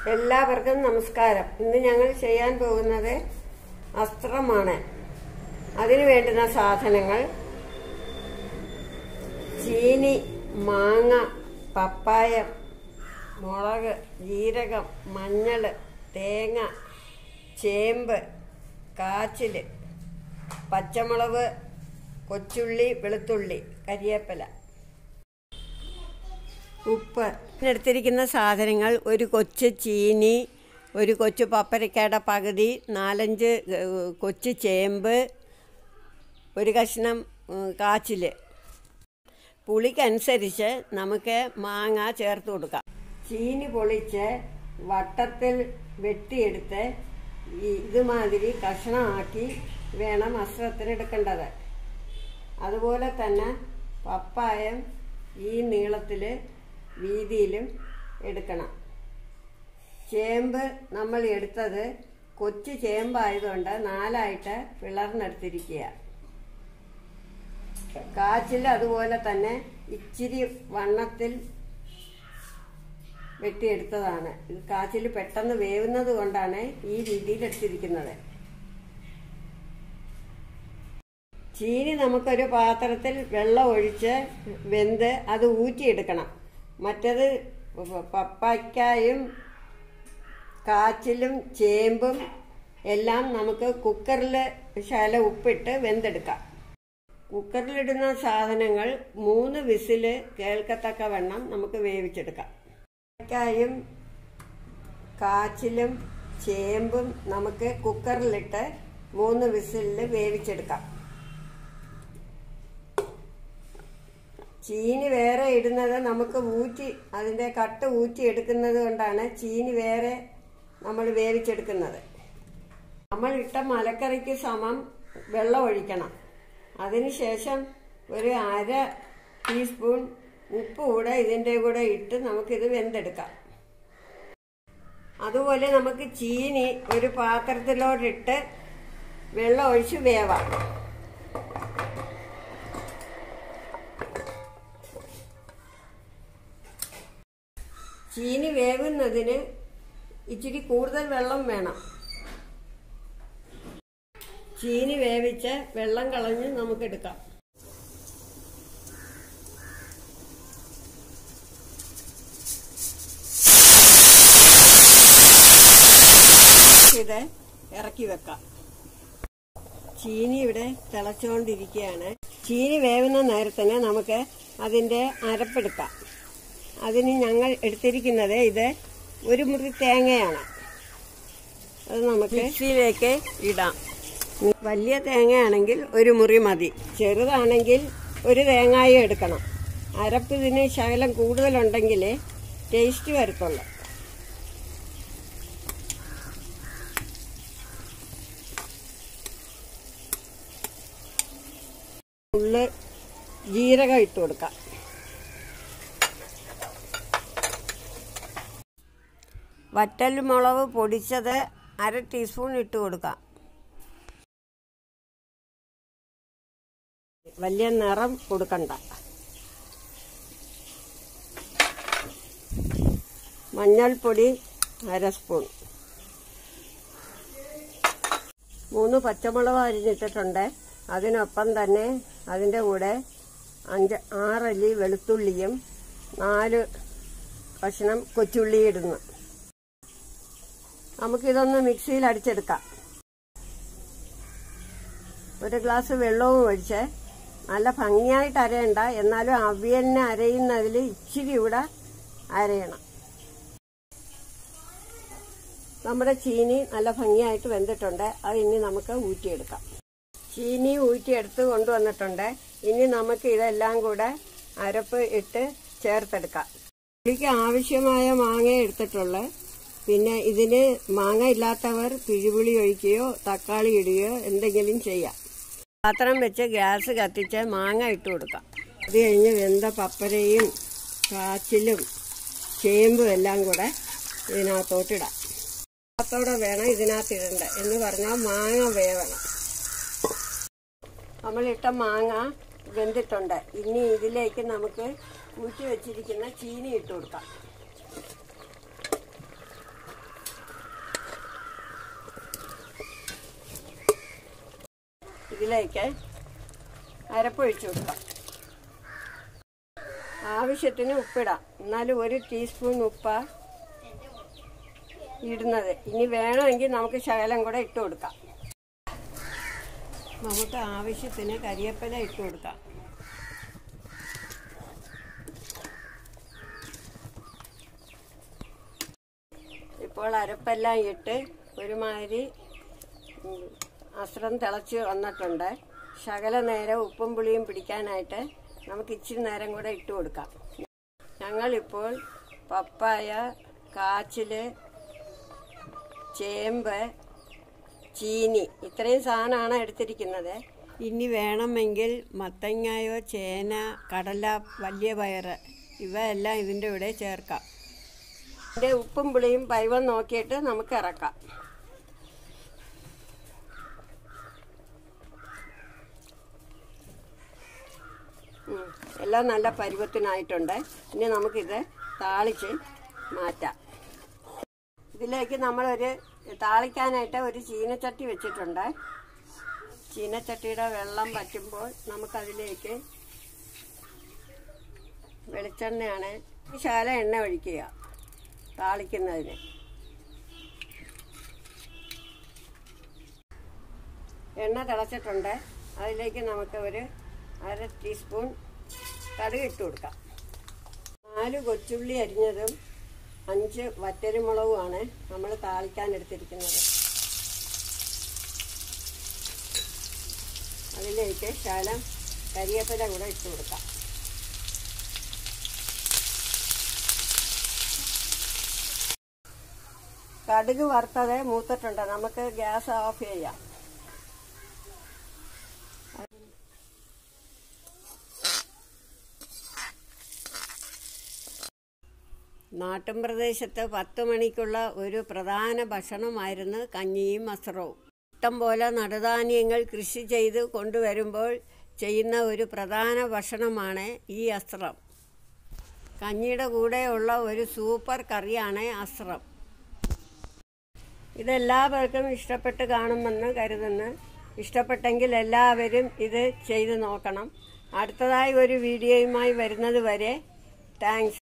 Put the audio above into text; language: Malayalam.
എല്ലാവർക്കും നമസ്കാരം ഇന്ന് ഞങ്ങൾ ചെയ്യാൻ പോകുന്നത് അസ്ത്രമാണ് അതിന് വേണ്ടുന്ന സാധനങ്ങൾ ചീനി മാങ്ങ പപ്പായ മുളക് ജീരകം മഞ്ഞൾ തേങ്ങ ചേമ്പ് കാച്ചിൽ പച്ചമുളക് കൊച്ചുള്ളി വെളുത്തുള്ളി കരിയേപ്പില ഉപ്പ് എടുത്തിരിക്കുന്ന സാധനങ്ങൾ ഒരു കൊച്ചു ചീനി ഒരു കൊച്ചു പപ്പരക്കയുടെ പകുതി നാലഞ്ച് ഏഹ്, കൊച്ചു ചേമ്പ് ഒരു കഷ്ണം ഉം, കാച്ചിൽ പുളിക്കനുസരിച്ച് നമുക്ക് മാങ്ങ ചേർത്ത് കൊടുക്കാം ചീനി പൊളിച്ച് വട്ടത്തിൽ വെട്ടിയെടുത്ത് ഈ ഇതുമാതിരി കഷ്ണമാക്കി വേണം വസ്ത്രത്തിന് എടുക്കേണ്ടത് അതുപോലെ തന്നെ പപ്പായം ഈ നീളത്തിൽ വീതിയിലും എടുക്കണം ചേമ്പ് നമ്മൾ എടുത്തത് കൊച്ചു ചേമ്പായതുകൊണ്ട് നാലായിട്ട് പിളർന്നെടുത്തിരിക്കുക കാച്ചിൽ അതുപോലെ തന്നെ ഇച്ചിരി വണ്ണത്തിൽ വെട്ടിയെടുത്തതാണ് ഇത് കാച്ചിൽ പെട്ടെന്ന് വേവുന്നത് കൊണ്ടാണ് ഈ രീതിയിൽ എടുത്തിരിക്കുന്നത് ചീനി നമുക്കൊരു പാത്രത്തിൽ വെള്ളം ഒഴിച്ച് വെന്ത് അത് ഊറ്റിയെടുക്കണം മറ്റത് പപ്പായ്ക്കായും കാച്ചിലും ചേമ്പും എല്ലാം നമുക്ക് കുക്കറിൽ ശല ഉപ്പിട്ട് വെന്തെടുക്കാം കുക്കറിലിടുന്ന സാധനങ്ങൾ മൂന്ന് വിസില് കേൾക്കത്തക്ക വണ്ണം നമുക്ക് വേവിച്ചെടുക്കാം പപ്പായ്ക്കായും കാച്ചിലും ചേമ്പും നമുക്ക് കുക്കറിലിട്ട് മൂന്ന് വിസിലിൽ വേവിച്ചെടുക്കാം ചീനി വേറെ ഇടുന്നത് നമുക്ക് ഊറ്റി അതിൻ്റെ കട്ട് ഊറ്റി എടുക്കുന്നത് കൊണ്ടാണ് ചീനി വേറെ നമ്മൾ വേവിച്ചെടുക്കുന്നത് നമ്മൾ ഇട്ട മലക്കറിക്ക് സമം വെള്ളം ഒഴിക്കണം അതിനുശേഷം ഒരു അര ടീസ്പൂൺ ഉപ്പ് കൂടെ ഇതിൻ്റെ കൂടെ ഇട്ട് നമുക്കിത് വെന്തെടുക്കാം അതുപോലെ നമുക്ക് ചീനി ഒരു പാത്രത്തിലോട്ടിട്ട് വെള്ളം ഒഴിച്ച് വേവാം ചീനി വേവുന്നതിന് ഇച്ചിരി കൂടുതൽ വെള്ളം വേണം ചീനി വേവിച്ച് വെള്ളം കളഞ്ഞ് നമുക്കെടുക്കാം ഇത് ഇറക്കി വെക്കാം ചീനി ഇവിടെ തിളച്ചുകൊണ്ടിരിക്കുകയാണ് ചീനി വേവുന്ന നേരത്തിന് നമുക്ക് അതിന്റെ അരപ്പെടുക്കാം അതിന് ഞങ്ങൾ എടുത്തിരിക്കുന്നത് ഇത് ഒരു മുറി തേങ്ങയാണ് അത് നമുക്ക് മിക്സിയിലേക്ക് ഇടാം വലിയ തേങ്ങയാണെങ്കിൽ ഒരു മുറി മതി ചെറുതാണെങ്കിൽ ഒരു തേങ്ങായും എടുക്കണം അരപ്പ് ഇതിന് ശകലം കൂടുതലുണ്ടെങ്കിൽ ടേസ്റ്റ് വരത്തുള്ളൂ ഉള്ള് ജീരകം ഇട്ട് കൊടുക്കാം വറ്റൽ മുളക് പൊടിച്ചത് അര ടീസ്പൂൺ ഇട്ട് കൊടുക്കാം വലിയ നിറം കൊടുക്കണ്ട മഞ്ഞൾപ്പൊടി അര സ്പൂൺ മൂന്ന് പച്ചമുളക് അരിഞ്ഞിട്ടിട്ടുണ്ട് അതിനൊപ്പം തന്നെ അതിൻ്റെ കൂടെ അഞ്ച് ആറല്ലി വെളുത്തുള്ളിയും നാല് കഷ്ണം കൊച്ചുള്ളി ഇടുന്നു നമുക്കിതൊന്ന് മിക്സിയിൽ അടിച്ചെടുക്കാം ഒരു ഗ്ലാസ് വെള്ളവും ഒഴിച്ച് നല്ല ഭംഗിയായിട്ട് അരയണ്ട എന്നാലും അവിയലിനെ അരയുന്നതിൽ ഇച്ചിരി ഇവിടെ അരയണം നമ്മുടെ ചീനി നല്ല ഭംഗിയായിട്ട് വെന്തിട്ടുണ്ട് അത് ഇനി നമുക്ക് ഊറ്റിയെടുക്കാം ചീനി ഊറ്റിയെടുത്ത് കൊണ്ടുവന്നിട്ടുണ്ട് ഇനി നമുക്ക് ഇതെല്ലാം കൂടെ അരപ്പ് ഇട്ട് ചേർത്തെടുക്കാം ഇതിലേക്ക് ആവശ്യമായ മാങ്ങ എടുത്തിട്ടുള്ള പിന്നെ ഇതിന് മാങ്ങ ഇല്ലാത്തവർ പിഴിപുളി ഒഴിക്കുകയോ തക്കാളി ഇടുകയോ എന്തെങ്കിലും ചെയ്യാം പാത്രം വെച്ച് ഗ്യാസ് കത്തിച്ച് മാങ്ങ ഇട്ട് കൊടുക്കാം അത് കഴിഞ്ഞ് വെന്ത പപ്പരയും കാച്ചിലും ചേമ്പും എല്ലാം കൂടെ ഇതിനകത്തോട്ടിടാം ത്തോടെ വേണം ഇതിനകത്ത് ഇടണ്ട എന്ന് പറഞ്ഞാൽ മാങ്ങ വേവണം നമ്മളിട്ട മാങ്ങ വെന്തിട്ടുണ്ട് ഇനി ഇതിലേക്ക് നമുക്ക് ഊറ്റി വെച്ചിരിക്കുന്ന ചീനി ഇട്ട് കൊടുക്കാം ഇതിലേക്ക് അരപ്പൊഴിച്ചു കൊടുക്കാം ആവശ്യത്തിന് ഉപ്പിടാം എന്നാലും ഒരു ടീസ്പൂൺ ഉപ്പ ഇടുന്നത് ഇനി വേണമെങ്കിൽ നമുക്ക് ശകലം കൂടെ ഇട്ട് കൊടുക്കാം നമുക്ക് ആവശ്യത്തിന് കരിയേപ്പില ഇട്ട് കൊടുക്കാം ഇപ്പോൾ അരപ്പെല്ലാം ഇട്ട് ഒരുമാതിരി ഉം, അസ്ത്രം തിളച്ച് വന്നിട്ടുണ്ട് ശകല നേരം ഉപ്പും പുളിയും പിടിക്കാനായിട്ട് നമുക്ക് ഇച്ചിരി നേരം കൂടെ ഇട്ട് കൊടുക്കാം ഞങ്ങളിപ്പോൾ പപ്പായ കാച്ചില് ചേമ്പ് ചീനി ഇത്രയും സാധനമാണ് എടുത്തിരിക്കുന്നത് ഇനി വേണമെങ്കിൽ മത്തങ്ങായോ ചേന കടല വലിയ പയറ് ഇവയെല്ലാം ഇതിൻ്റെ കൂടെ ചേർക്കാം ഇതിൻ്റെ ഉപ്പും പുളിയും പൈവം നോക്കിയിട്ട് നമുക്ക് ഇറക്കാം ഉം. എല്ലാം നല്ല പരുവത്തിനായിട്ടുണ്ട് ഇനി നമുക്കിത് താളിച്ച് മാറ്റാം ഇതിലേക്ക് നമ്മളൊരു താളിക്കാനായിട്ട് ഒരു ചീനച്ചട്ടി വെച്ചിട്ടുണ്ട് ചീനച്ചട്ടിയുടെ വെള്ളം വറ്റുമ്പോൾ നമുക്കതിലേക്ക് വെളിച്ചെണ്ണയാണ് ശാല എണ്ണ ഒഴിക്കുക താളിക്കുന്നതിന് എണ്ണ തിളച്ചിട്ടുണ്ട് അതിലേക്ക് നമുക്ക് ഒരു അര ടീസ്പൂൺ കടുക് ഇട്ട് കൊടുക്കാം നാല് കൊച്ചുള്ളി അരിഞ്ഞതും അഞ്ച് വറ്റരുമുളകുമാണ് നമ്മൾ താളിക്കാൻ എടുത്തിരിക്കുന്നത് അതിലേക്ക് ശകലം കരിയേപ്പില കൂടെ ഇട്ട് കൊടുക്കാം കടുക് വറുത്തത് മൂത്തിട്ടുണ്ട് നമുക്ക് ഗ്യാസ് ഓഫ് ചെയ്യാം നാട്ടിൻ പ്രദേശത്ത് പത്ത് മണിക്കുള്ള ഒരു പ്രധാന ഭക്ഷണമായിരുന്നു കഞ്ഞിയും മസറവും ഇഷ്ടം പോലെ നടുധാന്യങ്ങൾ കൃഷി ചെയ്ത് കൊണ്ടുവരുമ്പോൾ ചെയ്യുന്ന ഒരു പ്രധാന ഭക്ഷണമാണ് ഈ അസ്ത്രം കഞ്ഞിയുടെ കൂടെയുള്ള ഒരു സൂപ്പർ കറിയാണ് അസ്ത്രം ഇതെല്ലാവർക്കും ഇഷ്ടപ്പെട്ട് കാണുമെന്ന് കരുതുന്നു ഇഷ്ടപ്പെട്ടെങ്കിൽ എല്ലാവരും ഇത് ചെയ്തു നോക്കണം അടുത്തതായി ഒരു വീഡിയോയുമായി വരുന്നത് വരെ താങ്ക്സ്